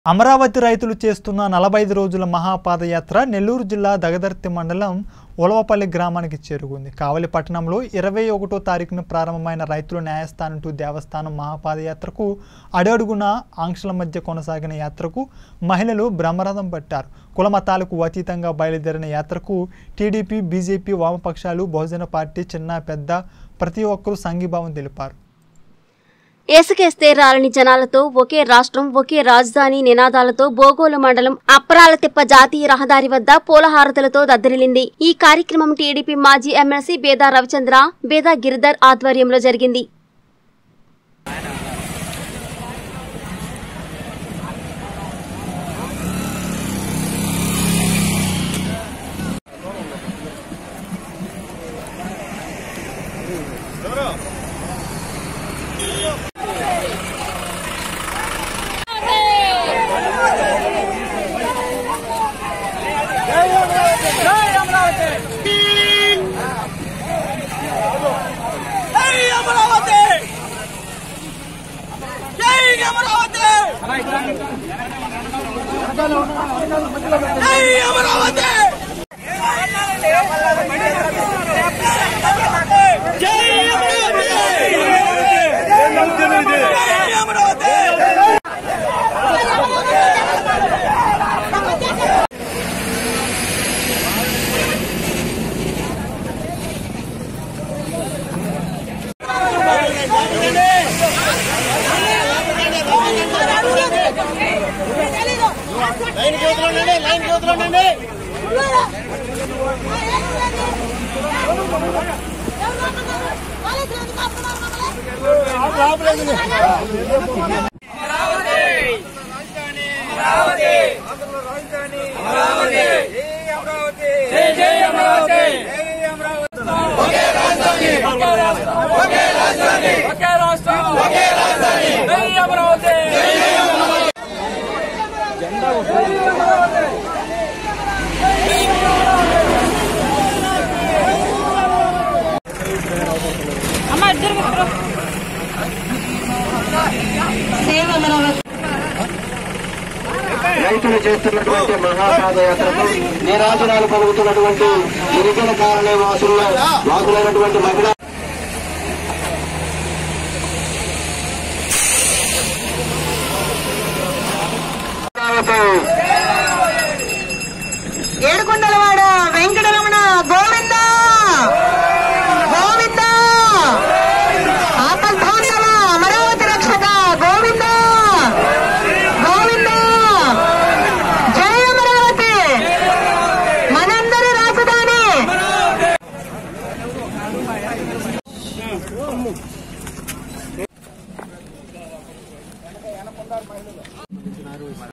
అమరావతి రైతులు చేస్తున్న నలభై ఐదు రోజుల మహాపాదయాత్ర నెల్లూరు జిల్లా దగదర్తి మండలం ఉలవపల్లి గ్రామానికి చేరుకుంది కావలి పట్టణంలో ఇరవై ఒకటో తారీఖున ప్రారంభమైన రైతుల న్యాయస్థానం టు దేవస్థానం మహాపాదయాత్రకు అడడుగున ఆంక్షల మధ్య కొనసాగిన యాత్రకు మహిళలు బ్రహ్మరథం పట్టారు కులమతాలకు అతీతంగా బయలుదేరిన యాత్రకు టీడీపీ బీజేపీ వామపక్షాలు బహుజన పార్టీ చిన్న పెద్ద ప్రతి ఒక్కరూ సంఘీభావం తెలిపారు ఏసుకేస్తే రాలని జనాలతో ఒకే రాష్ట్రం ఒకే రాజధాని నినాదాలతో బోగోలు మండలం అప్రాలతిప్ప జాతీయ రహదారి వద్ద పూలహారతులతో దద్దరిల్లింది ఈ కార్యక్రమం టీడీపీ మాజీ ఎమ్మెల్సీ బేదా రవిచంద్ర బేదా గిరిధర్ ఆధ్వర్యంలో జరిగింది జై అమరావతి జై అమరావతి జై అమరావతి జై అమరావతి జై అమరావతి లైన్ కూతురండి లైన్ కూతురండి జై జై అమరావతి ఒకే రాజధాని ఒకే రాష్ట్రం ఒకే రాజధాని జై అమరావతి రైతులు చేస్తున్నటువంటి మహాపాదయాత్రకు నిరాజనాలు పలుకుతున్నటువంటి గిరిజన కాలనీ వాసుల్లో వాసులైనటువంటి మహిళ ఏడుకొండలవాడ వెంకటరమణ గోవింద గోవింద ఆపద్బాంధవ అమరావతి రక్షక గోవింద గోవింద జై అమరావతి మనందరి రాజధాని